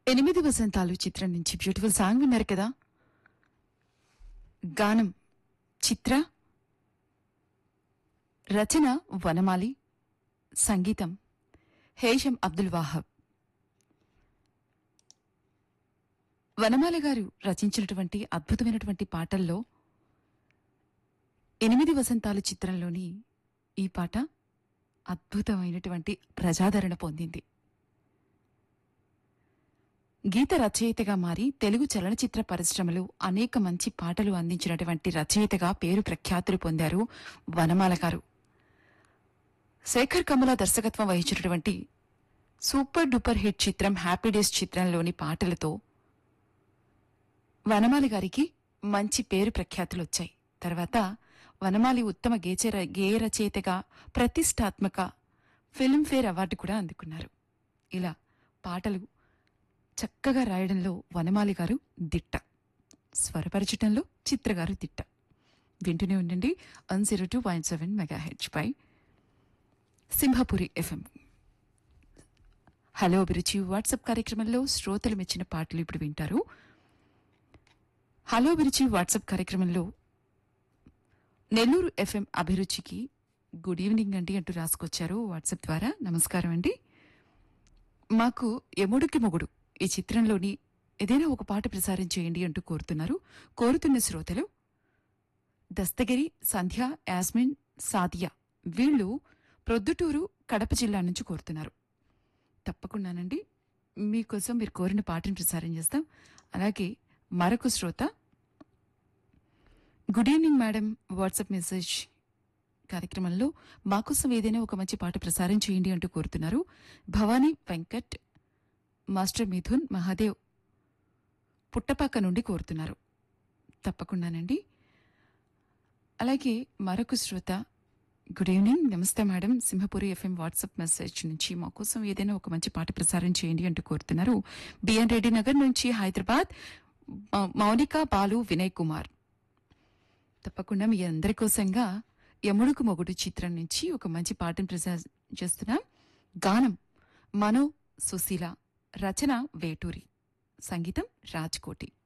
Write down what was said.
ఎనిమిది వసంతాలు చిత్రం నుంచి బ్యూటిఫుల్ సాంగ్ విన్నారు కదా గానం చిత్ర రచన వనమాలి సంగీతం హేషం అబ్దుల్ వాహబ్ వనమాలి గారు రచించినటువంటి అద్భుతమైనటువంటి పాటల్లో ఎనిమిది వసంతాలు చిత్రంలోని ఈ పాట అద్భుతమైనటువంటి ప్రజాదరణ పొందింది గీత రచయితగా మారి తెలుగు చలనచిత్ర పరిశ్రమలో అనేక మంచి పాటలు అందించినటువంటి రచయితగా పేరు ప్రఖ్యాతులు పొందారు వనమాల గారు శేఖర్ కమల దర్శకత్వం వహించినటువంటి సూపర్ డూపర్ హిట్ చిత్రం హ్యాపీ డేస్ చిత్రంలోని పాటలతో వనమాలి గారికి మంచి పేరు ప్రఖ్యాతులు వచ్చాయి తర్వాత వనమాలి ఉత్తమ గేచర గేయ రచయితగా ప్రతిష్టాత్మక ఫిల్మ్ఫేర్ అవార్డు కూడా అందుకున్నారు ఇలా పాటలు చక్కగా రాయడంలో వనమాలి గారు దిట్ట స్వరపరచటంలో చిత్రగారు దిట్ట వింటూనే ఉండండి one zero two point seven mega H పై సింహపురి ఎఫ్ఎం హలో అభిరుచి వాట్సాప్ కార్యక్రమంలో శ్రోతలు మెచ్చిన పాటలు ఇప్పుడు వింటారు హలో అభిరుచి వాట్సాప్ కార్యక్రమంలో నెల్లూరు ఎఫ్ఎం అభిరుచికి గుడ్ ఈవినింగ్ అండి అంటూ రాసుకొచ్చారు వాట్సాప్ ద్వారా నమస్కారం అండి మాకు ఎముడికి మొగుడు ఈ చిత్రంలోని ఏదైనా ఒక పాట ప్రసారం చేయండి అంటూ కోరుతున్నారు కోరుతున్న శ్రోతలు దస్తగిరి సంధ్య యాస్మిన్ సాదియా వీళ్ళు ప్రొద్దుటూరు కడప జిల్లా నుంచి కోరుతున్నారు తప్పకుండానండి మీకోసం మీరు కోరిన పాటను ప్రసారం చేస్తాం అలాగే మరొక శ్రోత good evening madam WhatsApp message కార్యక్రమంలో మాకోసం ఏదైనా ఒక మంచి పాట ప్రసారం చేయండి అంటూ కోరుతున్నారు భవానీ వెంకట్ మాస్టర్ మిథున్ మహాదేవ్ పుట్టపాక నుండి కోరుతున్నారు తప్పకుండానండి అలాగే మరొక శ్రోత గుడ్ ఈవినింగ్ నమస్తే madam Simhapuri FM WhatsApp message నుంచి మా కోసం ఏదైనా ఒక మంచి పాట ప్రసారం చేయండి అంటూ కోరుతున్నారు బిఎన్ రెడ్డి నగర్ నుంచి హైదరాబాద్ మౌ- మౌనిక బాలు వినయ్ కుమార్ తప్పకుండా మీ అందరి కోసంగా యముడుకు మొగుడు చిత్రం నుంచి ఒక మంచి పాటను ప్రసారం చేస్తున్నాం గానం మనో సుశీల రచన వేటూరి సంగీతం రాజ్కోటి